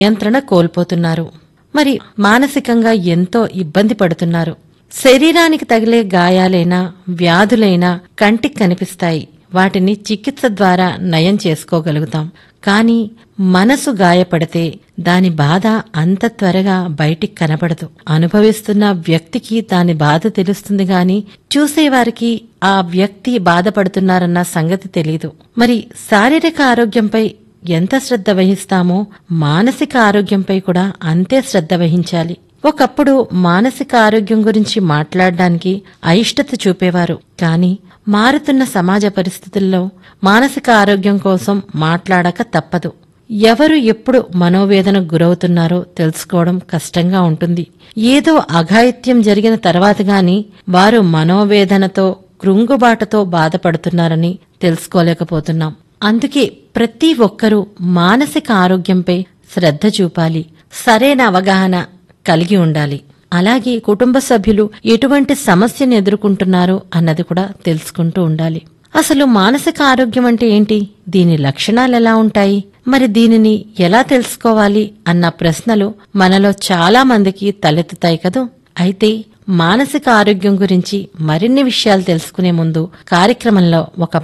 నియంత్రణ కోల్పోతున్నారు మరి మానసికంగా ఎంతో ఇబ్బంది పడుతున్నారు శరీరానికి తగిలే గాయాలైనా వ్యాధులైనా కంటికి కనిపిస్తాయి వాటిని చికిత్స ద్వారా నయం చేసుకోగలుగుతాం కానీ మనసు గాయపడితే దాని బాధ అంత త్వరగా బయటికి కనబడదు అనుభవిస్తున్న వ్యక్తికి దాని బాధ తెలుస్తుంది గాని చూసేవారికి ఆ వ్యక్తి బాధపడుతున్నారన్న సంగతి తెలీదు మరి శారీరక ఆరోగ్యంపై ఎంత శ్రద్ధ వహిస్తామో మానసిక ఆరోగ్యంపై కూడా అంతే శ్రద్ధ వహించాలి ఒకప్పుడు మానసిక ఆరోగ్యం గురించి మాట్లాడడానికి అయిష్టత చూపేవారు కానీ మారుతున్న సమాజ పరిస్థితుల్లో మానసిక ఆరోగ్యం కోసం మాట్లాడక తప్పదు ఎవరు ఎప్పుడు మనోవేదనకు గురవుతున్నారో తెలుసుకోవడం కష్టంగా ఉంటుంది ఏదో అఘాయిత్యం జరిగిన తర్వాత గాని వారు మనోవేదనతో కృంగుబాటుతో బాధపడుతున్నారని తెలుసుకోలేకపోతున్నాం అందుకే ప్రతి ఒక్కరూ మానసిక ఆరోగ్యంపై శ్రద్ధ చూపాలి సరైన అవగాహన కలిగి ఉండాలి అలాగే కుటుంబ సభ్యులు ఎటువంటి సమస్యను ఎదుర్కొంటున్నారో అన్నది కూడా తెలుసుకుంటూ ఉండాలి అసలు మానసిక ఆరోగ్యం అంటే ఏంటి దీని లక్షణాలు ఎలా ఉంటాయి మరి దీనిని ఎలా తెలుసుకోవాలి అన్న ప్రశ్నలు మనలో చాలా మందికి తలెత్తుతాయి కదూ అయితే మానసిక ఆరోగ్యం గురించి మరిన్ని విషయాలు తెలుసుకునే ముందు కార్యక్రమంలో ఒక